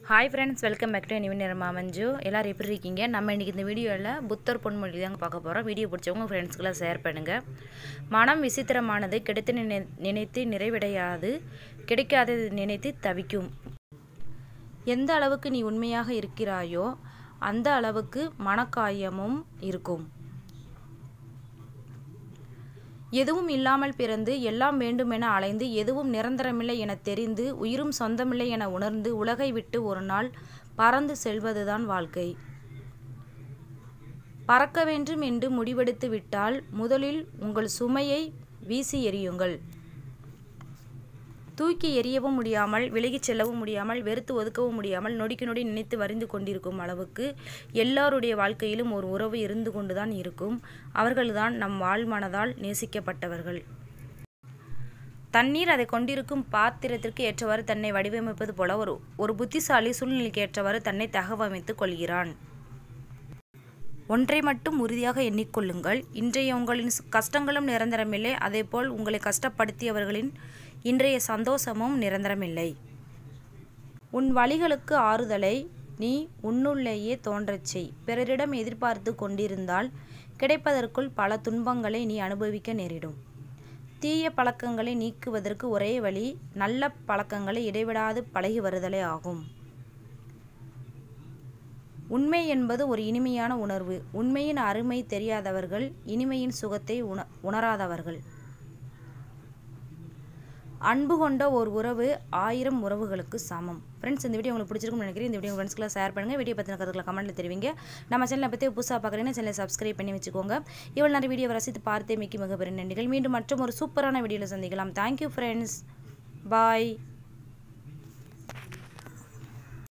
hi friends welcome back to Nivin நிறமா மஞ்சு எல்லோரும் எப்படி இருக்கீங்க நம்ம இன்றைக்கி இந்த வீடியோவில் புத்தர் பொன்மொழி தாங்க பார்க்க போகிறோம் வீடியோ பிடிச்சவங்க ஃப்ரெண்ட்ஸ்க்கெல்லாம் ஷேர் பண்ணுங்கள் மனம் விசித்திரமானது கிடைத்து நினை நினைத்து நிறைவடையாது கிடைக்காதது நினைத்து தவிக்கும் எந்த அளவுக்கு நீ உண்மையாக இருக்கிறாயோ அந்த அளவுக்கு மனக்காயமும் இருக்கும் எதுவும் இல்லாமல் பிறந்து எல்லாம் வேண்டுமென அலைந்து எதுவும் நிரந்தரமில்லை என தெரிந்து உயிரும் சொந்தமில்லை என உணர்ந்து உலகை விட்டு ஒரு நாள் பறந்து செல்வதுதான் வாழ்க்கை பறக்க வேண்டும் என்று முடிவெடுத்து விட்டால் முதலில் உங்கள் சுமையை வீசி எறியுங்கள் தூக்கி எறியவும் முடியாமல் விலகிச் செல்லவும் முடியாமல் வெறுத்து ஒதுக்கவும் முடியாமல் நொடிக்கு நொடி நினைத்து வரிந்து கொண்டிருக்கும் அளவுக்கு எல்லாருடைய வாழ்க்கையிலும் ஒரு உறவு இருந்து கொண்டுதான் இருக்கும் அவர்கள்தான் நம் வாழ்மனதால் நேசிக்கப்பட்டவர்கள் தண்ணீர் அதை கொண்டிருக்கும் பாத்திரத்திற்கு ஏற்றவாறு தன்னை வடிவமைப்பது போல ஒரு ஒரு புத்திசாலி சூழ்நிலைக்கு ஏற்றவாறு தன்னை தகவமைத்துக் கொள்கிறான் ஒன்றை மட்டும் உறுதியாக எண்ணிக்கொள்ளுங்கள் இன்றைய உங்களின் கஷ்டங்களும் நிரந்தரமில்லை அதேபோல் உங்களை கஷ்டப்படுத்தியவர்களின் இன்றைய சந்தோஷமும் நிரந்தரமில்லை உன் வழிகளுக்கு ஆறுதலை நீ உன்னுள்ளேயே தோன்றச் செய் பிறரிடம் எதிர்பார்த்து கொண்டிருந்தால் கிடைப்பதற்குள் பல துன்பங்களை நீ அனுபவிக்க நேரிடும் தீய பழக்கங்களை நீக்குவதற்கு ஒரே வழி நல்ல பழக்கங்களை இடைவிடாது பழகி வருதலே ஆகும் உண்மை என்பது ஒரு இனிமையான உணர்வு உண்மையின் அருமை தெரியாதவர்கள் இனிமையின் சுகத்தை உண உணராதவர்கள் அன்பு கொண்ட ஒரு உறவு ஆயிரம் உறவுகளுக்கு சமம் ஃப்ரெண்ட்ஸ் இந்த வீடியோ உங்களுக்கு பிடிச்சிருக்கும்னு நினைக்கிறேன் இந்த வீடியோ ஃப்ரெண்ட்ஸ்க்குலாம் ஷேர் பண்ணுங்கள் வீடியோ பற்றின கருத்துக்களை கமெண்ட்டில் தெரிவிங்க நம்ம சேனலை பற்றி புதுசாக பார்க்குறீங்கன்னா சேனலை சப்ஸ்கிரைப் பண்ணி வச்சுக்கோங்க இவ்வளோ நிறைய வீடியோ ரசித்து பார்த்தே மிக்க மிக பெரிய நன்றிகள் மீண்டும் மற்றும் ஒரு சூப்பரான வீடியோவில் சந்திக்கலாம் தேங்க்யூ ஃப்ரெண்ட்ஸ் பாய்